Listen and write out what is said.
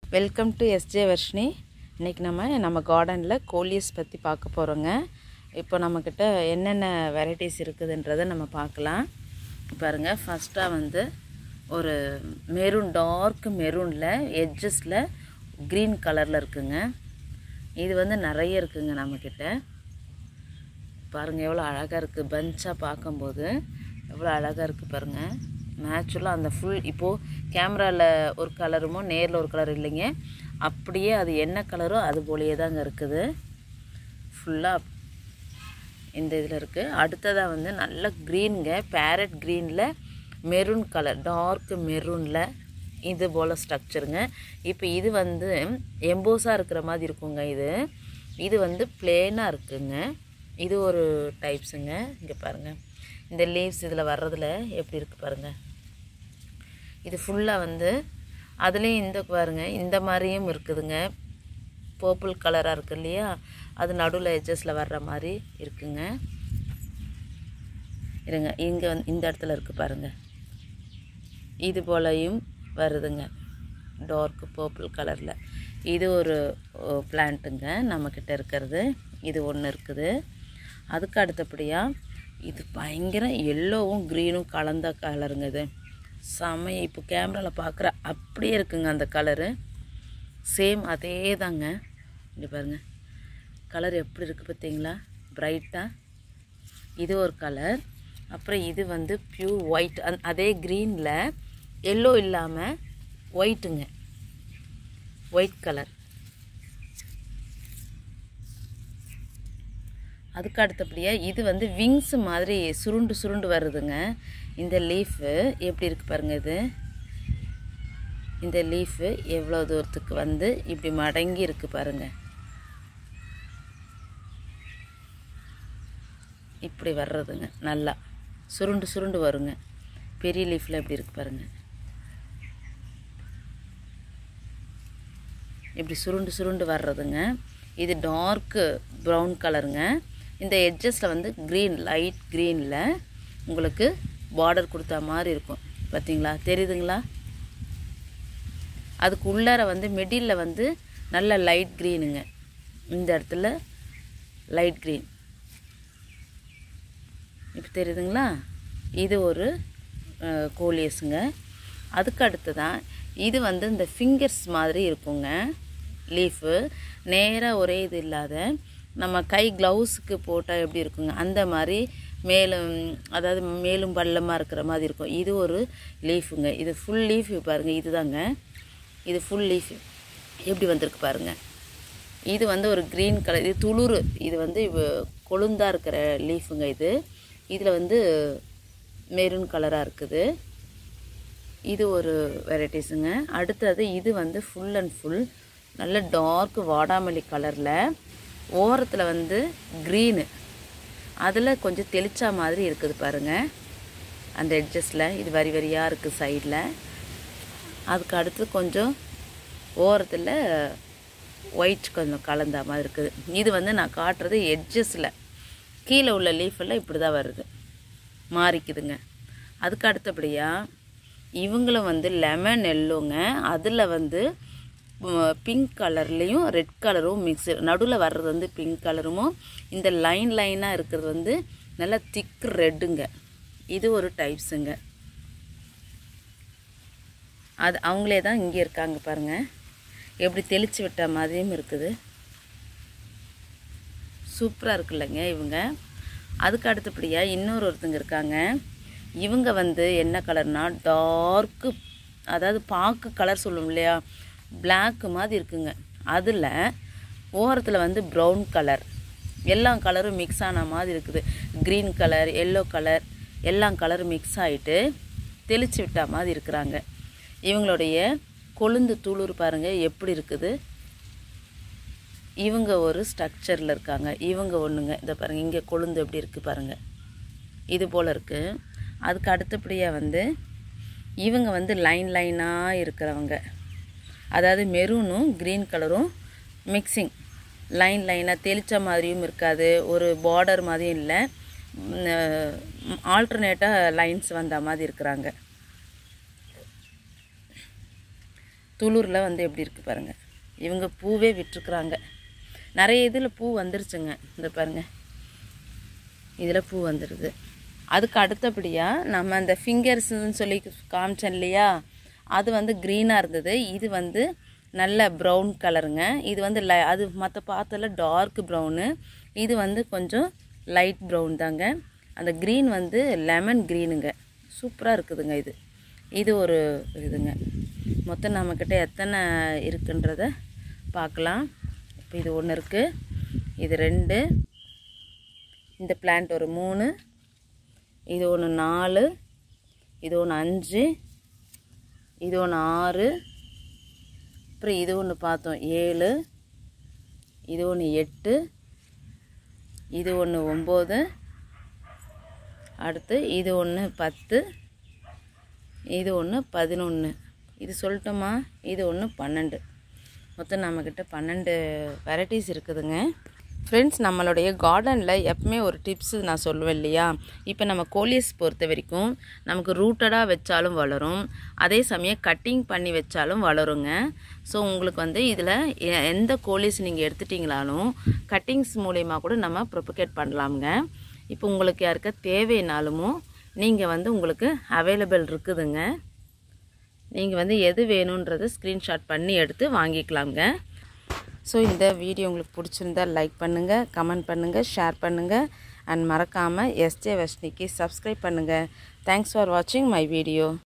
welcome to SJ Varshini இன்றைக்கி நம்ம நம்ம கார்டனில் கோலியஸ் பற்றி பார்க்க போகிறோங்க இப்போ நம்மக்கிட்ட என்னென்ன வெரைட்டிஸ் இருக்குதுன்றதை நம்ம பார்க்கலாம் பாருங்கள் ஃபஸ்ட்டாக வந்து ஒரு மெரூன் டார்க் மெரூனில் எட்ஜஸில் க்ரீன் கலரில் இருக்குங்க இது வந்து நிறைய இருக்குங்க நம்மக்கிட்ட பாருங்கள் எவ்வளோ அழகாக இருக்குது பஞ்சாக பார்க்கும்போது எவ்வளோ அழகாக இருக்குது பாருங்கள் நேச்சுரலாக அந்த ஃபுல் இப்போது கேமராவில் ஒரு கலருமோ நேரில் ஒரு கலர் இல்லைங்க அப்படியே அது என்ன கலரோ அது போலயே தாங்க இருக்குது ஃபுல்லாக இந்த இதில் இருக்குது அடுத்ததாக வந்து நல்ல க்ரீனுங்க பேரட் க்ரீனில் மெரூன் கலர் டார்க் மெரூனில் இது போல் ஸ்ட்ரக்சருங்க இப்போ இது வந்து எம்போஸாக இருக்கிற மாதிரி இருக்குங்க இது இது வந்து பிளேனாக இருக்குங்க இது ஒரு டைப்ஸுங்க இங்கே பாருங்கள் இந்த லீவ்ஸ் இதில் வர்றதுல எப்படி இருக்குது பாருங்கள் இது ஃபுல்லாக வந்து அதுலேயும் இந்த பாருங்க இந்த மாதிரியும் இருக்குதுங்க பர்பிள் கலராக இருக்கு இல்லையா அது நடுவில் எட்ஜஸில் வர்ற மாதிரி இருக்குங்க இருங்க இங்கே வந்து இந்த இடத்துல இருக்குது பாருங்கள் இது போலையும் வருதுங்க டார்க் பர்பிள் கலரில் இது ஒரு பிளான்ட்டுங்க நம்மக்கிட்ட இருக்கிறது இது ஒன்று இருக்குது அதுக்கு அடுத்தபடியாக இது பயங்கர எல்லோவும் க்ரீனும் கலந்த கலருங்க இது செமைய இப்போ கேமராவில் பார்க்குற அப்படியே இருக்குங்க அந்த கலரு சேம் அதே தாங்க இங்கே பாருங்கள் கலர் எப்படி இருக்குது பார்த்தீங்களா பிரைட்டாக இது ஒரு கலர் அப்புறம் இது வந்து ப்யூர் ஒயிட் அந் அதே க்ரீனில் எல்லோ இல்லாமல் ஒயிட்டுங்க ஒயிட் கலர் அதுக்கு அடுத்தபடியாக இது வந்து விங்ஸ் மாதிரி சுருண்டு சுருண்டு வருதுங்க இந்த லீஃபு எப்படி இருக்குது பாருங்கள் இது இந்த லீஃபு எவ்வளோ தூரத்துக்கு வந்து இப்படி மடங்கி இருக்குது பாருங்கள் இப்படி வர்றதுங்க நல்லா சுருண்டு சுருண்டு வருங்க பெரிய லீஃபில் எப்படி இருக்குது பாருங்கள் இப்படி சுருண்டு சுருண்டு வர்றதுங்க இது டார்க்கு ப்ரௌன் கலருங்க இந்த எட்ஜஸில் வந்து க்ரீன் லைட் க்ரீனில் உங்களுக்கு பார்டர் கொடுத்த மாதிரி இருக்கும் பார்த்தீங்களா தெரியுதுங்களா அதுக்கு உள்ளார வந்து மிடில் வந்து நல்ல லைட் க்ரீனுங்க இந்த இடத்துல லைட் க்ரீன் இப்போ தெரியுதுங்களா இது ஒரு கோலியஸுங்க அதுக்கு அடுத்து தான் இது வந்து இந்த ஃபிங்கர்ஸ் மாதிரி இருக்குங்க லீஃபு நேராக ஒரே இது இல்லாத நம்ம கை க்ளவுஸுக்கு போட்டால் எப்படி இருக்குங்க அந்த மாதிரி மேலும் அதாவது மேலும் பள்ளமாக இருக்கிற மாதிரி இருக்கும் இது ஒரு லீஃபுங்க இது ஃபுல் லீஃப் பாருங்கள் இது தாங்க இது ஃபுல் லீஃப் எப்படி வந்திருக்கு பாருங்கள் இது வந்து ஒரு க்ரீன் கலர் இது துளுரு இது வந்து கொழுந்தாக இருக்கிற லீஃபுங்க இது இதில் வந்து மெரூன் கலராக இருக்குது இது ஒரு வெரைட்டிஸுங்க அடுத்தது இது வந்து ஃபுல் அண்ட் ஃபுல் நல்ல டார்க் வாடாமல்லி கலரில் ஓரத்தில் வந்து க்ரீனு அதில் கொஞ்சம் தெளிச்சா மாதிரி இருக்குது பாருங்கள் அந்த எட்ஜஸில் இது வரி வரியாக இருக்குது சைடில் அதுக்கு அடுத்து கொஞ்சம் ஓரத்தில் ஒயிட் கொஞ்சம் கலந்த மாதிரி இருக்குது இது வந்து நான் காட்டுறது எட்ஜஸில் கீழே உள்ள லீஃபெல்லாம் இப்படி தான் வருது மாறிக்குதுங்க அதுக்கு அடுத்தபடியாக இவங்களும் வந்து லெமன் எல்லோங்க அதில் வந்து பிங்க் கலர்லேயும் ரெட் கலரும் மிக்ஸ் நடுவில் வர்றது வந்து பிங்க் கலரும் இந்த லைன் லைனாக இருக்கிறது வந்து நல்லா திக் ரெட்டுங்க இது ஒரு டைப்ஸுங்க அது அவங்களே தான் இங்கே இருக்காங்க பாருங்கள் எப்படி தெளித்து விட்ட மாதிரியும் இருக்குது சூப்பராக இருக்குல்லங்க இவங்க அதுக்கு அடுத்தபடியாக இன்னொரு ஒருத்தங்க இருக்காங்க இவங்க வந்து என்ன கலர்னா டார்க்கு அதாவது பாக்கு கலர் சொல்லுவோம் இல்லையா பிளாக்கு மாதிரி இருக்குங்க அதில் ஓரத்தில் வந்து ப்ரௌன் கலர் எல்லா கலரும் மிக்ஸ் ஆன மாதிரி இருக்குது க்ரீன் கலர் எல்லோ கலர் எல்லா கலரும் மிக்ஸ் ஆகிட்டு தெளித்து விட்டா மாதிரி இருக்கிறாங்க இவங்களுடைய கொழுந்து துளிர் பாருங்கள் எப்படி இருக்குது இவங்க ஒரு ஸ்ட்ரக்சரில் இருக்காங்க இவங்க ஒன்றுங்க இதை பாருங்கள் இங்கே கொழுந்து எப்படி இருக்குது பாருங்கள் இது போல் இருக்குது அதுக்கு அடுத்தபடியாக வந்து இவங்க வந்து லைன் லைனாக இருக்கிறவங்க அதாவது மெரூனும் க்ரீன் கலரும் மிக்சிங் லைன் லைனாக தெளித்த மாதிரியும் இருக்காது ஒரு பார்டர் மாதிரியும் இல்லை ஆல்டர்னேட்டாக லைன்ஸ் வந்த மாதிரி இருக்கிறாங்க துளூரில் வந்து எப்படி இருக்குது பாருங்கள் இவங்க பூவே விட்டுருக்குறாங்க நிறைய இதில் பூ வந்துருச்சுங்க இந்த பாருங்கள் இதில் பூ வந்துடுது அதுக்கு அடுத்தபடியாக நம்ம அந்த ஃபிங்கர்ஸ்ன்னு சொல்லி காமிச்சேன் இல்லையா அது வந்து க்ரீனாக இருந்தது இது வந்து நல்ல ப்ரௌன் கலருங்க இது வந்து லை அது மற்ற பார்த்தல டார்க் ப்ரௌனு இது வந்து கொஞ்சம் லைட் ப்ரௌன் தாங்க அந்த க்ரீன் வந்து லெமன் க்ரீனுங்க சூப்பராக இருக்குதுங்க இது இது ஒரு இதுங்க மொத்தம் நம்மக்கிட்ட எத்தனை இருக்குன்றத பார்க்கலாம் இப்போ இது ஒன்று இருக்குது இது ரெண்டு இந்த பிளான்ட் ஒரு மூணு இது ஒன்று நாலு இது ஒன்று அஞ்சு இது ஒன்று ஆறு அப்புறம் இது ஒன்று பார்த்தோம் ஏழு இது ஒன்று எட்டு இது ஒன்று ஒம்பது அடுத்து இது ஒன்று பத்து இது ஒன்று பதினொன்று இது சொல்லட்டுமா இது ஒன்று பன்னெண்டு மொத்தம் நம்மக்கிட்ட பன்னெண்டு வெரைட்டிஸ் இருக்குதுங்க ஃப்ரெண்ட்ஸ் நம்மளுடைய கார்டனில் எப்பவுமே ஒரு டிப்ஸ் நான் சொல்லுவேன் இல்லையா இப்போ நம்ம கோலியஸ் பொறுத்த வரைக்கும் நமக்கு ரூட்டடாக வச்சாலும் வளரும் அதே சமயம் கட்டிங் பண்ணி வச்சாலும் வளருங்க ஸோ உங்களுக்கு வந்து இதில் எ- எந்த கோலிஸ் நீங்கள் எடுத்துட்டிங்களாலும் கட்டிங்ஸ் மூலயமா கூட நம்ம ப்ரொபகேட் பண்ணலாமுங்க இப்போ உங்களுக்கு யாருக்கா தேவைனாலுமோ நீங்கள் வந்து உங்களுக்கு அவைலபிள் இருக்குதுங்க நீங்கள் வந்து எது வேணுன்றதை ஸ்க்ரீன்ஷாட் பண்ணி எடுத்து வாங்கிக்கலாங்க ஸோ இந்த வீடியோ உங்களுக்கு பிடிச்சிருந்தா லைக் பண்ணுங்கள் கமெண்ட் பண்ணுங்கள் ஷேர் பண்ணுங்கள் அண்ட் மறக்காமல் எஸ்ஜே வஷ்னிக்கு சப்ஸ்கிரைப் பண்ணுங்கள் தேங்க்ஸ் ஃபார் வாட்சிங் மை வீடியோ